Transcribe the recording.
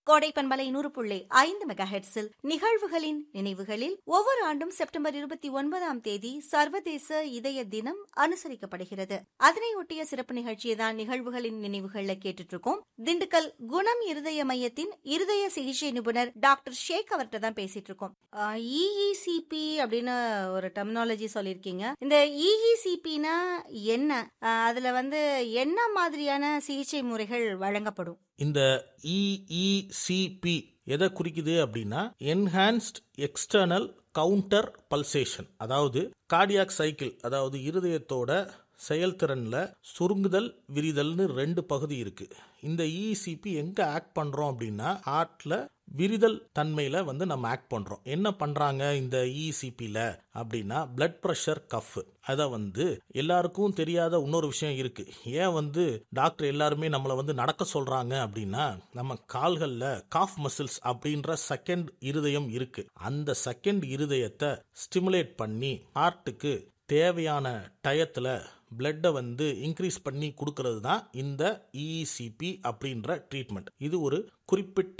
கோடை பண்பலை நூறு புள்ளி ஐந்து மெகா ஹெட்ஸில் நிகழ்வுகளின் நினைவுகளில் ஒவ்வொரு ஆண்டும் செப்டம்பர் இருபத்தி ஒன்பதாம் தேதி சர்வதேச இதய தினம் அனுசரிக்கப்படுகிறது அதனை ஒட்டிய சிறப்பு நிகழ்ச்சியை தான் நிகழ்வுகளின் நினைவுகள்ல கேட்டுட்டு இருக்கோம் திண்டுக்கல் குணம் இருதய மையத்தின் இருதய சிகிச்சை நிபுணர் டாக்டர் ஷேக் அவர்கிட்ட தான் பேசிட்டு இருக்கோம் இஇசிபி அப்படின்னு ஒரு டெர்மினாலஜி சொல்லியிருக்கீங்க இந்த இஇசிபினா என்ன ஆஹ் அதுல வந்து என்ன மாதிரியான சிகிச்சை முறைகள் வழங்கப்படும் இந்த இஇசிபி எதை குறிக்குது அப்படின்னா என்ஹான்ஸ்ட் எக்ஸ்டர்னல் கவுண்டர் பல்சேஷன் அதாவது கார்டியாக் சைக்கிள் அதாவது இருதயத்தோட செயல்திறன்ல சுருங்குதல் விரிதல்னு ரெண்டு பகுதி இருக்கு இந்த இசிபி எங்க ஆக்ட் பண்றோம் அப்படின்னா ஹார்ட்ல விரிதல் தன்மையில வந்து நம்ம ஆக்ட் பண்றோம் என்ன பண்றாங்க இந்த இசிபில அப்படின்னா பிளட் ப்ரெஷர் கஃப் அதை வந்து எல்லாருக்கும் தெரியாத இன்னொரு விஷயம் இருக்கு ஏன் வந்து டாக்டர் எல்லாருமே நம்மளை வந்து நடக்க சொல்றாங்க அப்படின்னா நம்ம கால்கள்ல காஃப் மசில்ஸ் அப்படின்ற செகண்ட் இருதயம் இருக்கு அந்த செகண்ட் இருதயத்தை ஸ்டிமுலேட் பண்ணி ஹார்ட்டுக்கு தேவையான டயத்தில் பிளட்டை வந்து இன்க்ரீஸ் பண்ணி கொடுக்கறது தான் இந்த இசிபி அப்படின்ற ட்ரீட்மெண்ட் இது ஒரு குறிப்பிட்ட